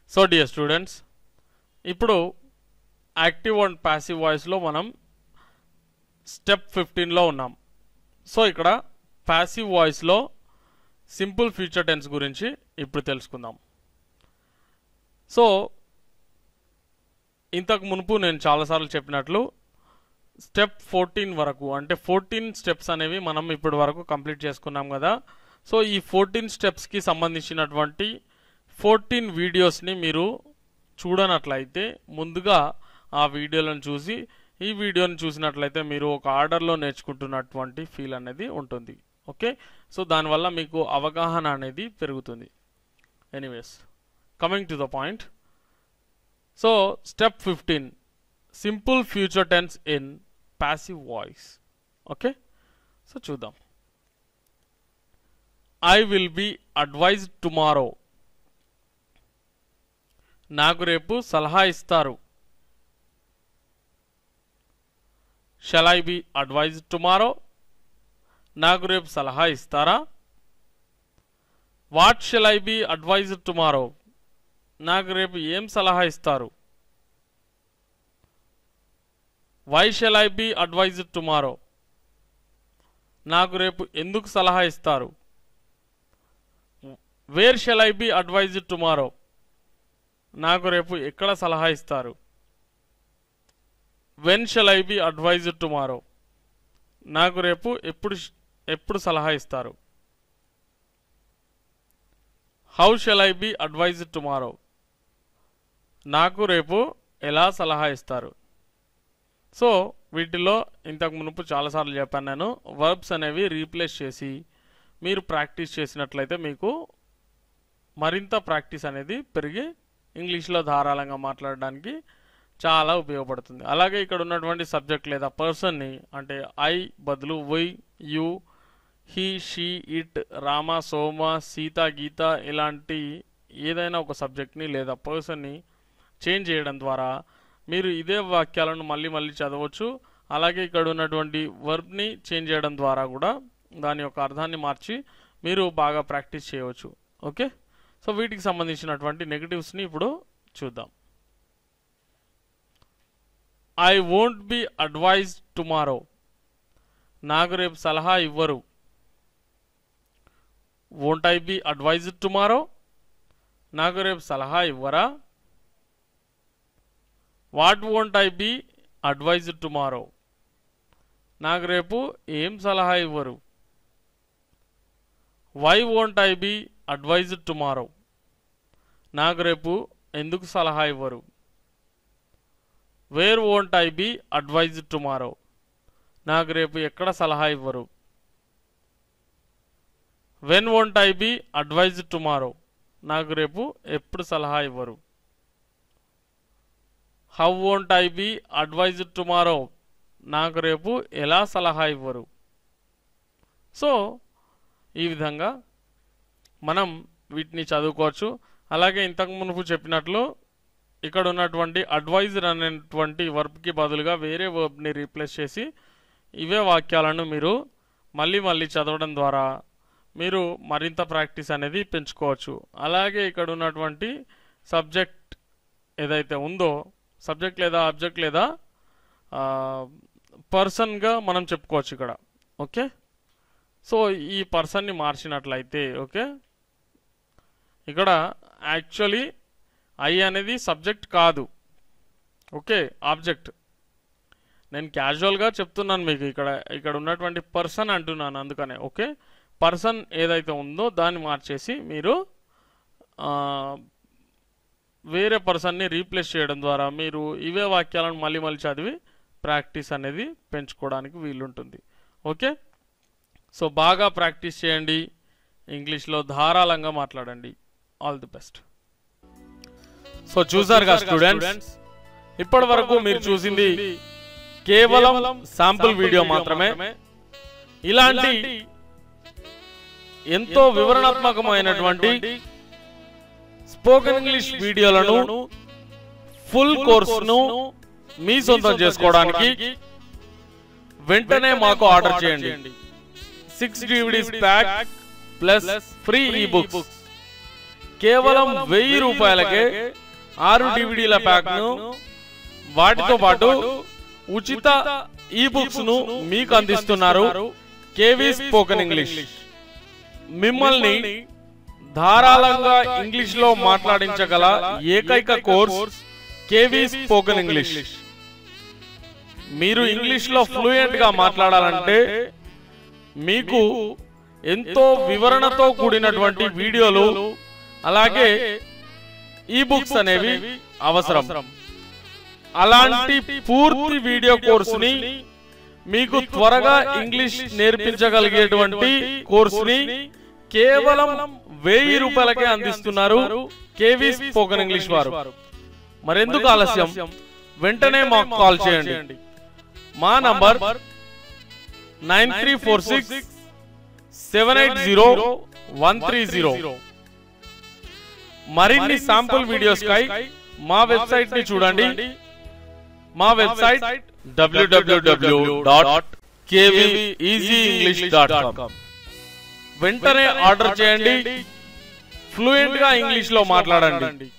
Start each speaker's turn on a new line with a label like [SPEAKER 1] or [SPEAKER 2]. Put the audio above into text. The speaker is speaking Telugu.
[SPEAKER 1] సో డియర్ స్టూడెంట్స్ ఇప్పుడు యాక్టివ్ అండ్ ప్యాసివ్ వాయిస్లో మనం స్టెప్ ఫిఫ్టీన్లో ఉన్నాం సో ఇక్కడ ప్యాసివ్ వాయిస్లో సింపుల్ ఫ్యూచర్ టెన్స్ గురించి ఇప్పుడు తెలుసుకుందాం సో ఇంతకు మునుపు నేను చాలాసార్లు చెప్పినట్లు స్టెప్ ఫోర్టీన్ వరకు అంటే ఫోర్టీన్ స్టెప్స్ అనేవి మనం ఇప్పటి వరకు కంప్లీట్ చేసుకున్నాం కదా సో ఈ ఫోర్టీన్ స్టెప్స్కి సంబంధించినటువంటి ఫోర్టీన్ వీడియోస్ని మీరు చూడనట్లయితే ముందుగా ఆ వీడియోలను చూసి ఈ వీడియోని చూసినట్లయితే మీరు ఒక ఆర్డర్లో నేర్చుకుంటున్నటువంటి ఫీల్ అనేది ఉంటుంది ఓకే సో దానివల్ల మీకు అవగాహన అనేది పెరుగుతుంది anyways coming to the point so step fifteen simple future tense in passive voice okay so చూద్దాం I will be advised tomorrow నాకు రేపు సలహా ఇస్తారు shall I be advised tomorrow నాకు రేపు సలహా ఇస్తారా what shall I be advised tomorrow నాకు రేపు ఏం సలహా ఇస్తారు why shall I be advised tomorrow నాకు రేపు ఎందుకు సలహా ఇస్తారు where shall I be advised tomorrow నాకు రేపు ఎక్కడ సలహా ఇస్తారు when shall I be advised tomorrow నాకు రేపు ఎప్పుడు ఎప్పుడు సలహా ఇస్తారు how shall I be advised tomorrow నాకు రేపు ఎలా సలహా ఇస్తారు సో వీటిలో ఇంతకు మునుపు చాలాసార్లు చెప్పాను నేను వర్బ్స్ అనేవి రీప్లేస్ చేసి మీరు ప్రాక్టీస్ చేసినట్లయితే మీకు మరింత ప్రాక్టీస్ అనేది పెరిగి ఇంగ్లీష్లో ధారాళంగా మాట్లాడడానికి చాలా ఉపయోగపడుతుంది అలాగే ఇక్కడ ఉన్నటువంటి సబ్జెక్ట్ లేదా పర్సన్ని అంటే ఐ బదులు we you he she it Rama Soma Sita Gita ఇలాంటి ఏదైనా ఒక సబ్జెక్ట్ని లేదా పర్సన్ని చేంజ్ చేయడం ద్వారా మీరు ఇదే వాక్యాలను మళ్ళీ మళ్ళీ చదవచ్చు అలాగే ఇక్కడ ఉన్నటువంటి వర్బ్ని చేంజ్ చేయడం ద్వారా కూడా దాని యొక్క అర్థాన్ని మార్చి మీరు బాగా ప్రాక్టీస్ చేయవచ్చు ఓకే సో వీటికి సంబంధించినటువంటి నెగటివ్స్ని ఇప్పుడు చూద్దాం I won't be advise tomorrow నాకు రేపు సలహా ఇవ్వరు won't I be advised tomorrow నాకు రేపు సలహా ఇవ్వరా what won't I be advised tomorrow నాకు రేపు ఏం సలహా ఇవ్వరు why won't I be advised tomorrow నాకు రేపు ఎందుకు సలహా ఇవ్వరు where won't I be advised tomorrow నాకు రేపు ఎక్కడ సలహా ఇవ్వరు when won't I be advised tomorrow నాకు రేపు ఎప్పుడు సలహా ఇవ్వరు how won't I be advised tomorrow నాకు రేపు ఎలా సలహా ఇవ్వరు సో ఈ విధంగా మనం వీటిని చదువుకోవచ్చు అలాగే ఇంతకు మునుపు చెప్పినట్లు ఇక్కడ ఉన్నటువంటి అడ్వైజర్ అనేటువంటి వర్బ్కి బదులుగా వేరే వర్బ్ని రీప్లేస్ చేసి ఇవే వాక్యాలను మీరు మళ్ళీ మళ్ళీ చదవడం ద్వారా మీరు మరింత ప్రాక్టీస్ అనేది పెంచుకోవచ్చు అలాగే ఇక్కడ ఉన్నటువంటి సబ్జెక్ట్ ఏదైతే ఉందో సబ్జెక్ట్ లేదా ఆబ్జెక్ట్ లేదా పర్సన్గా మనం చెప్పుకోవచ్చు ఇక్కడ ఓకే సో ఈ పర్సన్ని మార్చినట్లయితే ఓకే ఇక్కడ యాక్చువల్లీ ఐ అనేది సబ్జెక్ట్ కాదు ఓకే ఆబ్జెక్ట్ నేను క్యాజువల్గా చెప్తున్నాను మీకు ఇక్కడ ఇక్కడ ఉన్నటువంటి పర్సన్ అంటున్నాను అందుకనే ఓకే పర్సన్ ఏదైతే ఉందో దాన్ని మార్చేసి మీరు వేరే పర్సన్ని రీప్లేస్ చేయడం ద్వారా మీరు ఇవే వాక్యాలను మళ్ళీ మళ్ళీ చదివి ప్రాక్టీస్ అనేది పెంచుకోవడానికి వీలుంటుంది ఓకే సో బాగా ప్రాక్టీస్ చేయండి ఇంగ్లీష్లో ధారాళంగా మాట్లాడండి ఆల్ ది బెస్ట్ సో చూసారుగా స్టూడెంట్స్ ఇప్పటి వరకు మీరు చూసింది కేవలం శాంపుల్ వీడియో మాత్రమే ఇలాంటి ఎంతో వివరణాత్మకమైనటువంటి స్పోకెన్ ఇంగ్లీష్ వీడియోలను ఫుల్ కోర్సును మీ సొంతం చేసుకోవడానికి వెంటనే మాకు ఆర్డర్ చేయండి six DVDs pack plus free e books కేవలం వెయ్యి రూపాయలకే ఆరు డివిడీల ప్యాక్ను వాటితో పాటు ఉచిత ఈ బుక్స్ ను మీకు అందిస్తున్నారు కేవీ స్పోకెన్ ఇంగ్లీష్ మిమ్మల్ని ధారాళంగా ఇంగ్లీష్ లో మాట్లాడించగల ఏకైక కోర్స్ కేవీ స్పోకెన్ ఇంగ్లీష్ మీరు ఇంగ్లీష్ లో ఫ్లూయెంట్ గా మాట్లాడాలంటే మీకు ఎంతో వివరణతో కూడినటువంటి వీడియోలు అలాగే ఈ బుక్స్ అనేవి అవసరం అలాంటి పూర్తి వీడియో కోర్సుని మీకు త్వరగా ఇంగ్లీష్ నేర్పించగలిగేటువంటి కోర్సుని కేవలం వెయ్యి రూపాయలకే అందిస్తున్నారు కేవీ స్పోకెన్ ఇంగ్లీష్ వారు మరెందుకు ఆలస్యం వెంటనే మాకు కాల్ చేయండి మా number nine three four six seven eight zero one three zero మరిన్ని శాంపుల్ వీడియోస్ కై మా వెబ్సైట్ ని చూడండి మా website W W W dot English dot com వెంటనే ఆర్డర్ చేయండి ఫ్లూయెంట్ గా ఇంగ్లీష్ లో మాట్లాడండి